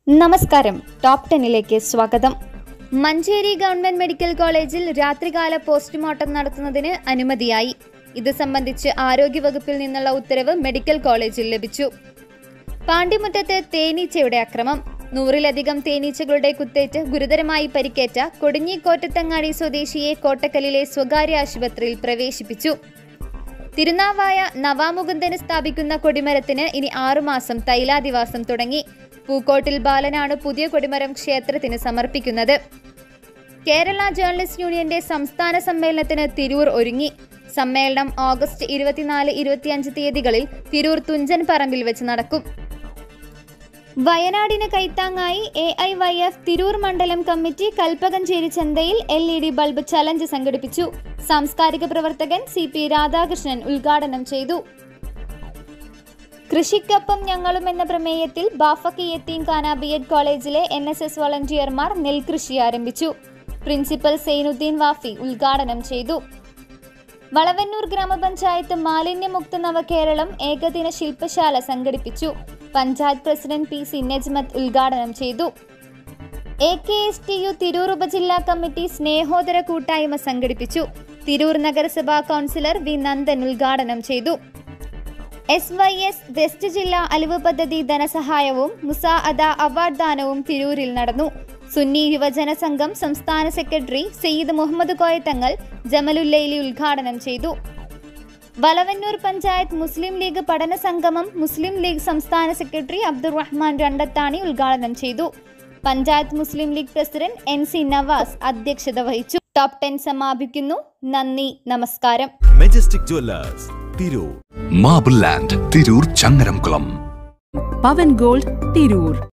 നമസ്കാരം ടോപ്പ് ടെന്നിലേക്ക് സ്വാഗതം Manjeri government medical കോളേജിൽ രാത്രികാല പോസ്റ്റ്മോർട്ടം നടത്തുന്നതിന് അനുമതിയായി ഇത് സംബന്ധിച്ച് ആരോഗ്യവകുപ്പിൽ നിന്നുള്ള ഉത്തരവ് മെഡിക്കൽ കോളേജിൽ ലഭിച്ചു പാണ്ടിമുറ്റത്ത് തേനീച്ചയുടെ അക്രമം നൂറിലധികം തേനീച്ചകളുടെ കുത്തേറ്റ് ഗുരുതരമായി പരിക്കേറ്റ കൊടിഞ്ഞി കോറ്റത്തങ്ങാടി സ്വദേശിയെ കോട്ടക്കലിലെ സ്വകാര്യ ആശുപത്രിയിൽ പ്രവേശിപ്പിച്ചു തിരുനാവായ നവാമുകുന്ദന് സ്ഥാപിക്കുന്ന കൊടിമരത്തിന് ഇനി ആറുമാസം തൈലാദിവാസം തുടങ്ങി പൂക്കോട്ടിൽ ബാലനാണ് പുതിയ കൊടിമരം ക്ഷേത്രത്തിന് സമർപ്പിക്കുന്നത് കേരള ജേർണലിസ്റ്റ് യൂണിയന്റെ സംസ്ഥാന സമ്മേളനത്തിന് തിരൂർ ഒരുങ്ങി സമ്മേളനം ഓഗസ്റ്റ് ഇരുപത്തിനാല് ഇരുപത്തിയഞ്ച് തീയതികളിൽ തിരൂർ തുഞ്ചൻ പറമ്പിൽ വെച്ച് നടക്കും വയനാടിന് കൈത്താങ്ങായി A I Y F Tirur മണ്ഡലം കമ്മിറ്റി കൽപ്പകഞ്ചേരി ചന്തയിൽ L E D bulb challenge സംഘടിപ്പിച്ചു സാംസ്കാരിക പ്രവർത്തകൻ സി പി രാധാകൃഷ്ണൻ ഉദ്ഘാടനം ചെയ്തു കൃഷിക്കൊപ്പം ഞങ്ങളും എന്ന പ്രമേയത്തിൽ ബാഫക്കി യത്തീംഖാന ബി എഡ് കോളേജിലെ എൻ എസ് എസ് വളണ്ടിയർമാർ നെൽകൃഷി ആരംഭിച്ചു പ്രിൻസിപ്പൽ സൈനുദ്ദീൻ വാഫി ഉദ്ഘാടനം ചെയ്തു വളവന്നൂർ ഗ്രാമപഞ്ചായത്ത് മാലിന്യമുക്ത നവകേരളം ഏകദിന ശില്പശാല സംഘടിപ്പിച്ചു panchayat president P C Najmath ഉദ്ഘാടനം ചെയ്തു A K S T U Tirur ഉപജില്ലാ കമ്മിറ്റി സ്നേഹോദര കൂട്ടായ്മ സംഘടിപ്പിച്ചു തിരൂർ നഗരസഭാ കൗൺസിലർ വി നന്ദൻ ഉദ്ഘാടനം ചെയ്തു എസ് വൈ എസ് വെസ്റ്റ് ജില്ലാ അലിവ് പദ്ധതി ധനസഹായവും മുസ അദ അവാർഡ് ദാനവും തിരൂരിൽ നടന്നു സുന്നി യുവജന സംഘം സംസ്ഥാന സെക്രട്ടറി സയ്യിദ് മുഹമ്മദ് കോയത്തങ്ങൾ ജമലുല്ലയിലി ഉദ്ഘാടനം ചെയ്തു വളവന്നൂർ പഞ്ചായത്ത് മുസ്ലിം ലീഗ് പഠന സംഗമം മുസ്ലിം ലീഗ് സംസ്ഥാന സെക്രട്ടറി അബ്ദുറഹ്മാൻ രണ്ടത്താണി ഉദ്ഘാടനം ചെയ്തു panchayat Muslim League president N C Navas അധ്യക്ഷത വഹിച്ചു ടോപ്പ് ടെൻ സമാപിക്കുന്നു നന്ദി നമസ്കാരം Majestic Jewellers Tirur Marble Land Tirur Changaramkulam Pavan Gold Tirur